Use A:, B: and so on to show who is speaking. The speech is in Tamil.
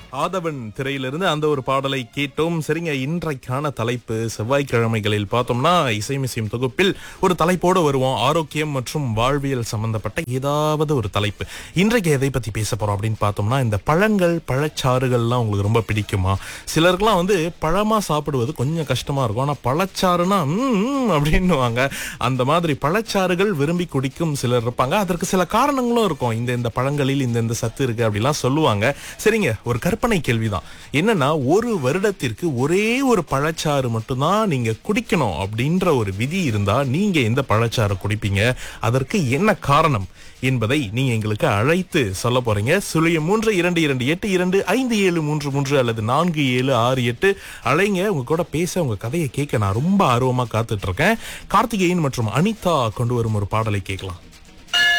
A: ஆதவன் திரையிலிருந்து அந்த ஒரு பாடலை கேட்டோம் சரிங்க இன்றைக்கான தலைப்பு செவ்வாய்க்கிழமைகளில் பார்த்தோம்னா இசைமிசையும் தொகுப்பில் ஒரு தலைப்போடு வருவோம் ஆரோக்கியம் மற்றும் வாழ்வியல் சம்பந்தப்பட்ட ஏதாவது ஒரு தலைப்பு இன்றைக்கு எதை பத்தி பேச போறோம் அப்படின்னு பார்த்தோம்னா இந்த பழங்கள் பழச்சாறுகள்லாம் உங்களுக்கு ரொம்ப பிடிக்குமா சிலருக்குலாம் வந்து பழமா சாப்பிடுவது கொஞ்சம் கஷ்டமா இருக்கும் ஆனா பழச்சாறுனா ம் அப்படின்னுவாங்க அந்த மாதிரி பழச்சாறுகள் விரும்பி குடிக்கும் சிலர் இருப்பாங்க அதற்கு சில காரணங்களும் இருக்கும் இந்த இந்த பழங்களில் இந்த இந்த சத்து இருக்கு அப்படிலாம் சொல்லுவாங்க சரிங்க ஒரு கற்பனை கேள்விதான் என்னன்னா ஒரு வருடத்திற்கு ஒரே ஒரு பழச்சாறு மட்டும்தான் நீங்க குடிக்கணும் அப்படின்ற ஒரு விதி இருந்தா நீங்க எந்த பழச்சாறு குடிப்பீங்க அதற்கு என்ன காரணம் என்பதை நீங்க எங்களுக்கு அழைத்து சொல்ல போறீங்க சுழியம் மூன்று இரண்டு இரண்டு எட்டு இரண்டு ஐந்து ஏழு மூன்று மூன்று அல்லது நான்கு ஏழு ஆறு எட்டு அழைங்க உங்க கூட பேச உங்க கதையை கேட்க நான் ரொம்ப ஆர்வமா காத்துட்டு இருக்கேன் கார்த்திகேயன் மற்றும் அனிதா கொண்டு வரும் ஒரு பாடலை கேட்கலாம்